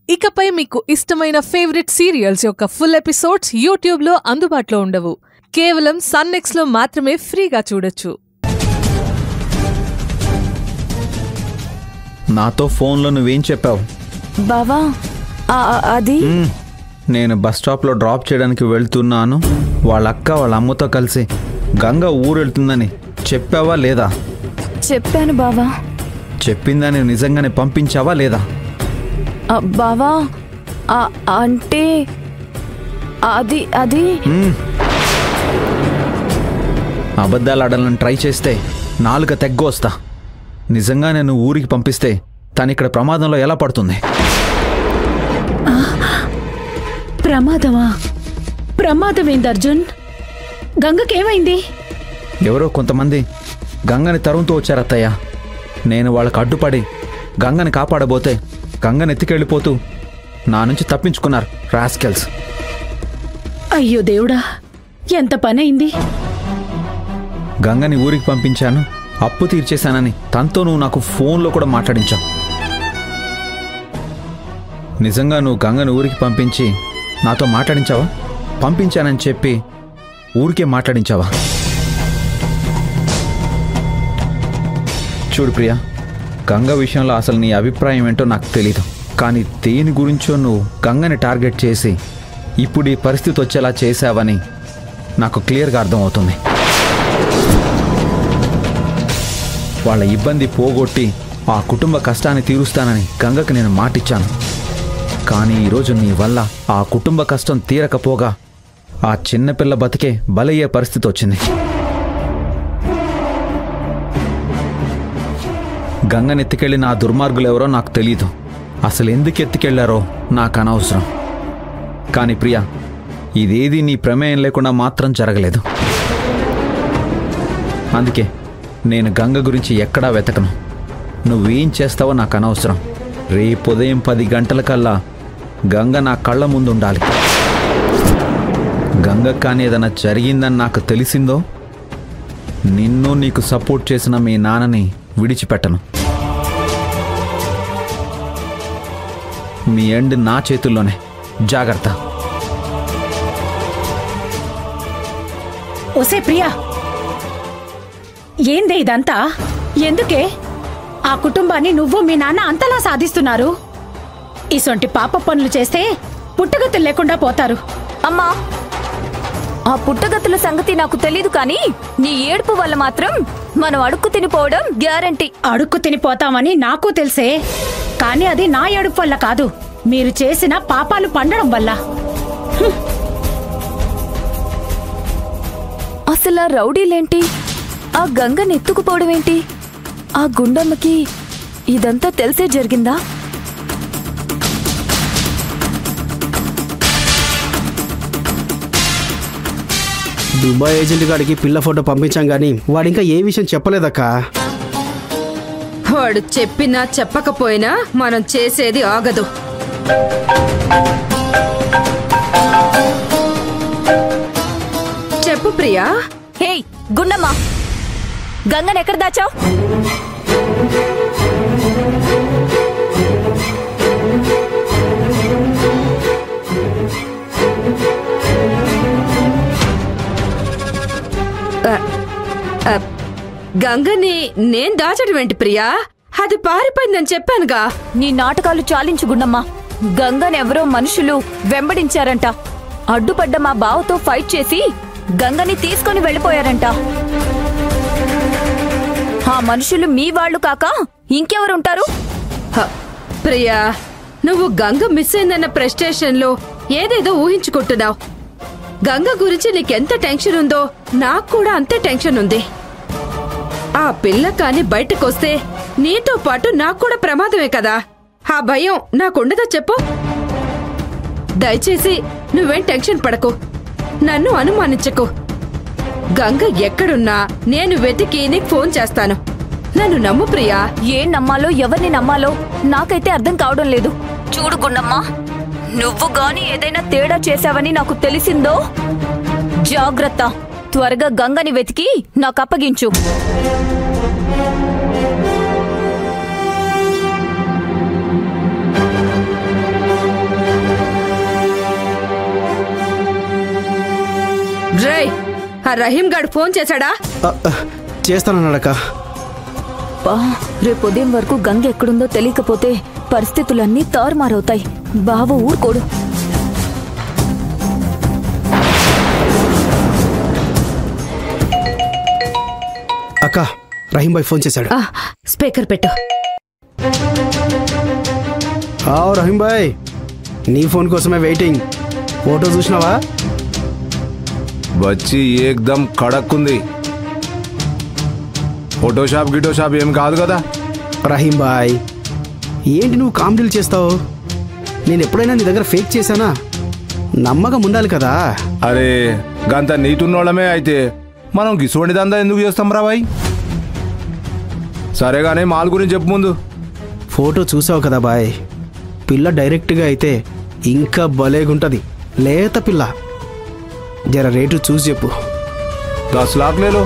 ఇకపై మీకు ఇష్టమైన ఫేవరెట్ సీరియల్స్ యొక్క ఫుల్ ఎపిసోడ్స్ యూట్యూబ్లో అందుబాటులో ఉండవు కేవలం సన్నెక్స్లో మాత్రమే ఫ్రీగా చూడొచ్చు నాతో ఫోన్లో నువ్వేం చెప్పావు బావా ఆ- ఆ- అది మ్మ్. నేను బస్ స్టాప్లో డ్రాప్ చేయడానికి వెళ్తున్నాను వాళ్ళ అక్క వాళ్ళ అమ్మతో కలిసి గంగ ఊరు వెళ్తుందని చెప్పావా లేదా చెప్పాను బావా చెప్పిందని నిజంగానే పంపించావా లేదా ఆ, బావా ఆ, అంటే అది అది మ్మ్. అబద్ధాలు ఆడాలని ట్రై చేస్తే నాలుక తెగ్గొస్తా నిజంగా నేను ఊరికి పంపిస్తే తను ఇక్కడ ప్రమాదంలో ఎలా పడుతుంది ప్రమాదమా ప్రమాదం ఏంది అర్జున్ గంగకేమైంది ఎవరో కొంతమంది గంగని తరుముతూ వచ్చారు అత్తయ్య నేను వాళ్ళకు అడ్డుపడి గంగని కాపాడబోతే గంగని ఎత్తుకెళ్ళిపోతూ నా నుంచి తప్పించుకున్నారు రాస్కెల్స్ అయ్యో దేవుడా ఎంత పనైంది గంగని ఊరికి పంపించాను అప్పు తీర్చేశానని తనతో నువ్వు నాకు ఫోన్లో కూడా మాట్లాడించావు నిజంగా నువ్వు గంగని ఊరికి పంపించి నాతో మాట్లాడించావా పంపించానని చెప్పి ఊరికే మాట్లాడించావా చూడు ప్రియా గంగ విషయంలో అసలు నీ అభిప్రాయం ఏంటో నాకు తెలీదు కానీ దేని గురించో నువ్వు గంగని టార్గెట్ చేసి ఇప్పుడు ఈ పరిస్థితి వచ్చేలా చేశావని నాకు క్లియర్గా అర్థమవుతుంది వాళ్ళ ఇబ్బంది పోగొట్టి ఆ కుటుంబ కష్టాన్ని తీరుస్తానని గంగకు నేను మాటిచ్చాను కానీ ఈరోజు నీ వల్ల ఆ కుటుంబ కష్టం తీరకపోగా ఆ చిన్నపిల్ల బతికే బలయ్యే పరిస్థితి వచ్చింది గంగని ఎత్తుకెళ్ళిన ఆ దుర్మార్గులు ఎవరో నాకు తెలీదు అసలు ఎందుకు ఎత్తుకెళ్లారో నాకు అనవసరం కానీ ప్రియా ఇదేది నీ ప్రమేయం లేకుండా మాత్రం జరగలేదు అందుకే నేను గంగ గురించి ఎక్కడా వెతకను నువ్వేం చేస్తావో నాకు అనవసరం రేపు ఉదయం పది గంటలకల్లా గంగ నా కళ్ళ ముందు ఉండాలి గంగ కానీ ఏదైనా జరిగిందని నాకు తెలిసిందో నిన్ను నీకు సపోర్ట్ చేసిన మీ నాన్నని విడిచిపెట్టను మీ ఎండ్ నా చేతుల్లోనే జాగ్రత్త ఒసే ప్రియా ఏందే ఇదంతా ఎందుకే ఆ కుటుంబాన్ని నువ్వు మీ నాన్న అంతలా సాధిస్తున్నారు ఇసొంటి పాప పనులు చేస్తే పుట్టుగతులు లేకుండా పోతారు అమ్మా ఆ పుట్టగతుల సంగతి నాకు తెలీదు కానీ నీ ఏడుపు వల్ల మాత్రం మనం అడుక్కు తినిపోవడం గ్యారంటీ అడుక్కు తినిపోతామని నాకు తెలుసే కానీ అది నా ఏడుపు వల్ల కాదు మీరు చేసిన పాపాలు పండడం వల్ల అసలు ఆ రౌడీలేంటి ఆ గంగని ఎత్తుకుపోవడం ఏంటి ఆ గుండమ్మకి ఇదంతా తెలిసే జరిగిందా దుబాయ్ ఏజెంట్ గాడికి పిల్ల ఫోటో పంపించాం కానీ వాడు ఇంకా ఏ విషయం చెప్పలేదక్కా వాడు చెప్పినా చెప్పకపోయినా మనం చేసేది ఆగదు చెప్పు ప్రియా హేయ్ గుండమ్మ గంగని ఎక్కడ దాచావు ఆ, గంగని నేను దాచడం ఏంటి ప్రియా అది పారిపోయిందని చెప్పానుగా నీ నాటకాలు చాలించు గుండమ్మ గంగనెవరో మనుషులు వెంబడించారంట అడ్డుపడ్డ మా బావతో ఫైట్ చేసి గంగని తీసుకొని వెళ్ళిపోయారంట ఆ మనుషులు మీ వాళ్ళు కాక ఇంకెవరుంటారు హ, ప్రియా నువ్వు గంగ మిస్ అయిందన్న ప్రెస్టేషన్ లో ఏదేదో ఊహించుకుంటున్నావు గంగ గురించి నీకెంత టెన్షన్ ఉందో నాకు కూడా అంతే టెన్షన్ ఉంది ఆ పిల్ల కాని బయటకొస్తే నీతో పాటు నాకు కూడా ప్రమాదమే కదా ఆ భయం నాకుండదా చెప్పు దయచేసి నువ్వేం టెన్షన్ పడకు నన్ను అనుమానించకు గంగ ఎక్కడున్నా నేను వెతికి నీకు ఫోన్ చేస్తాను నన్ను నమ్ము ప్రియా ఏం నమ్మాలో ఎవరిని నమ్మాలో నాకైతే అర్థం కావడం లేదు చూడు గుండమ్మా నువ్వు గాని ఏదైనా తేడా చేశావని నాకు తెలిసిందో జాగ్రత్త త్వరగా గంగని వెతికి నాకు అప్పగించు ఆ రహీం గాడు ఫోన్ చేశాడా ఆ, ఆ, చేస్తానన్నాడక్క బా రేపు ఉదయం వరకు గంగ ఎక్కడుందో తెలియకపోతే పరిస్థితులన్నీ తారుమారవుతాయి బావ ఊరుకోడు అక్క రహీం భాయ్ ఫోన్ చేశాడు ఆ, స్పీకర్ పెట్టు ఆ రహీం భాయ్ నీ ఫోన్ కోసమే వెయిటింగ్ ఫోటో చూసినావా వచ్చి ఏకదం కడక్ ఉంది ఫోటోషాప్ గిటోషాప్ ఏం కాదు కదా రహీం భాయ్ ఏంటి నువ్వు కామెడీలు చేస్తావు నేను ఎప్పుడైనా నీ దగ్గర ఫేక్ చేశానా నమ్మకం ఉండాలి కదా అరే గంత నీతున్నోళ్ళమే అయితే మనం గిసువండి దందా ఎందుకు చేస్తాం రా బాయ్ సరేగానే మాల్ గురించి చెప్పు ముందు ఫోటో చూసావు కదా బాయ్ పిల్ల డైరెక్ట్గా అయితే ఇంకా భలేగుంటది లేత పిల్ల జర రేటు చూసి చెప్పు దస్ లాక్ లేలో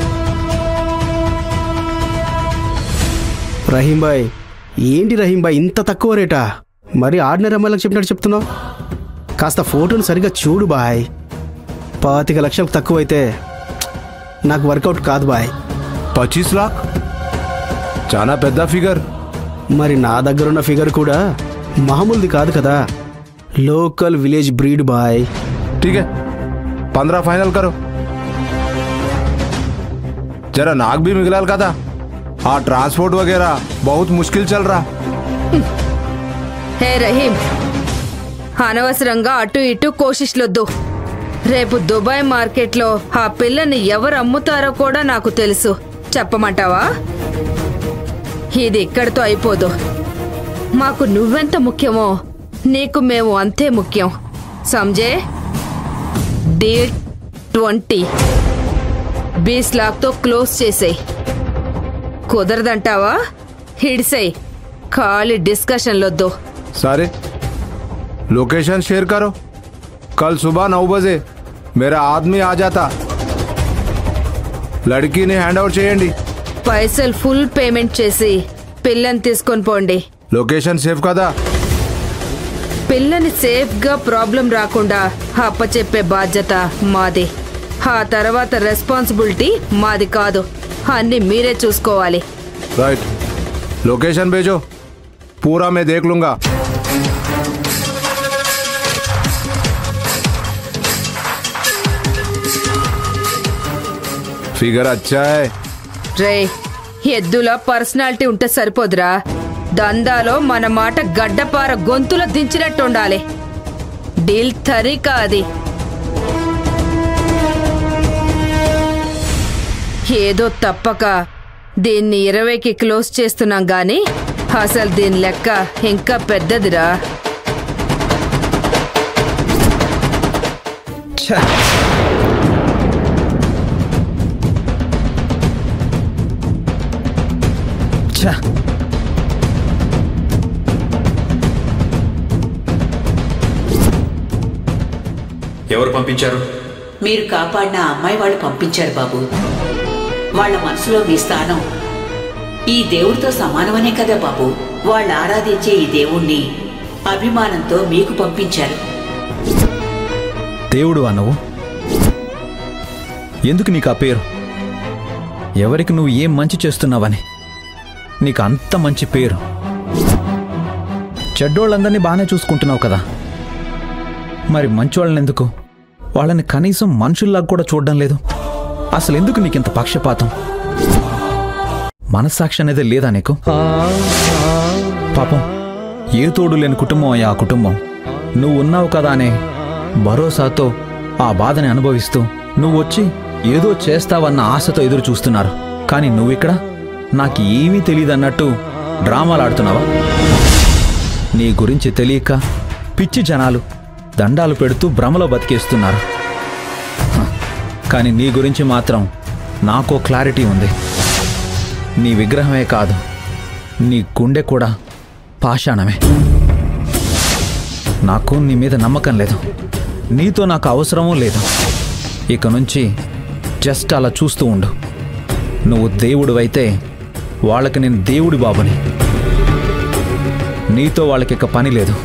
రహీం భాయ్ ఏంటి రహీం భాయ్ ఇంత తక్కువ రేటా మరి ఆర్డినరీ అమ్మాయిలకు చెప్పినట్టు చెప్తున్నావు కాస్త ఫోటోను సరిగ్గా చూడు బాయ్ పాతిక లక్షలకు తక్కువైతే నాకు వర్కౌట్ కాదు బాయ్ పచీస్ లాక్ చాలా పెద్ద ఫిగర్ మరి నా దగ్గరున్న ఫిగర్ కూడా మామూలుది కాదు కదా లోకల్ విలేజ్ బ్రీడ్ బాయ్ ठीक है पंद्रह फाइनल करो जरा नाक भी मिगलाल का था हाँ ट्रांसपोर्ट वगैरह बहुत मुश्किल चल रहा హే రహీం అనవసరంగా అటు ఇటు కోషిష్లొద్దు రేపు దుబాయ్ మార్కెట్లో ఆ పిల్లని ఎవరు అమ్ముతారో కూడా నాకు తెలుసు చెప్పమంటావా ఇది ఇక్కడితో అయిపోదు మాకు నువ్వెంత ముఖ్యమో నీకు మేము అంతే ముఖ్యం సంజే డీల్ ట్వంటీ బీస్ లాక్తో క్లోజ్ చేసేయ్ కుదరదంటావా హిడిసేయ్ ఖాళీ డిస్కషన్లొద్దు सारे लोकेशन शेयर करो कल सुबह नौ बजे मेरा आदमी आ जाता लड़की ने हैंड ओवर చేయండి పైసలు ఫుల్ పేమెంట్ చేసి పిల్లని తీసుకొని పోండి లొకేషన్ సేఫ్ కదా పిల్లని సేఫ్ గా ప్రాబ్లం రాకుండా అప్పచెప్పే బాధ్యత మాది ఆ తర్వాత రెస్పాన్సిబిలిటీ మాది కాదు అన్ని మీరే చూసుకోవాలి राइट लोकेशन भेजो पूरा मैं देख लूंगा फिगर अच्छा है రే ఎద్దుల పర్సనాలిటీ ఉంటే సరిపోదురా దందాలో మన మాట గడ్డపార గొంతులో దించినట్టు ఉండాలి డీల్ తరీకా అది ఏదో తప్పక దీన్ని ఇరవైకి క్లోజ్ చేస్తున్నాం గాని అసలు దీని లెక్క ఇంకా పెద్దదిరా ఛ! ఛ! ఎవరు పంపించారు మీరు కాపాడిన ఆ అమ్మాయి వాళ్ళు పంపించారు బాబు వాళ్ళ మనసులో మీ స్థానం ఈ దేవుడితో సమానమనే కదా బాబు వాళ్ళు ఆరాధించే ఈ దేవుణ్ణి అభిమానంతో మీకు పంపించారు దేవుడు అన్నవు ఎందుకు నీకు ఆ పేరు ఎవరికి నువ్వు ఏం మంచి చేస్తున్నావని నీకు అంత మంచి పేరు చెడ్డోళ్ళందరినీ బాగానే చూసుకుంటున్నావు కదా మరి మంచోళ్ళని ఎందుకు వాళ్ళని కనీసం మనుషుల్లాగా కూడా చూడడం లేదు అసలు ఎందుకు నీకింత పక్షపాతం మనస్సాక్షి అనేది లేదా నీకు పాపం ఏ తోడు లేని కుటుంబం అయ్యా ఆ కుటుంబం నువ్వు ఉన్నావు కదా అనే భరోసాతో ఆ బాధని అనుభవిస్తూ నువ్వు వచ్చి ఏదో చేస్తావన్న ఆశతో ఎదురు చూస్తున్నారు కానీ నువ్విక్కడ నాకు ఏమీ తెలియదన్నట్టు డ్రామాలు ఆడుతున్నావా నీ గురించి తెలియక పిచ్చి జనాలు దండాలు పెడుతూ భ్రమలో బతికేస్తున్నారు హ, కానీ నీ గురించి మాత్రం నాకో క్లారిటీ ఉంది నీ విగ్రహమే కాదు నీ గుండె కూడా పాషాణమే నాకు నీ మీద నమ్మకం లేదు నీతో నాకు అవసరమూ లేదు ఇక నుంచి జస్ట్ అలా చూస్తూ ఉండు నువ్వు దేవుడివైతే వాళ్ళకి నేను దేవుడి బాబుని నీతో వాళ్ళకి ఇక పని లేదు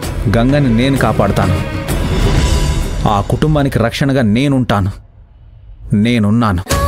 గంగని నేను కాపాడుతాను ఆ కుటుంబానికి రక్షణగా నేనుంటాను నేనున్నాను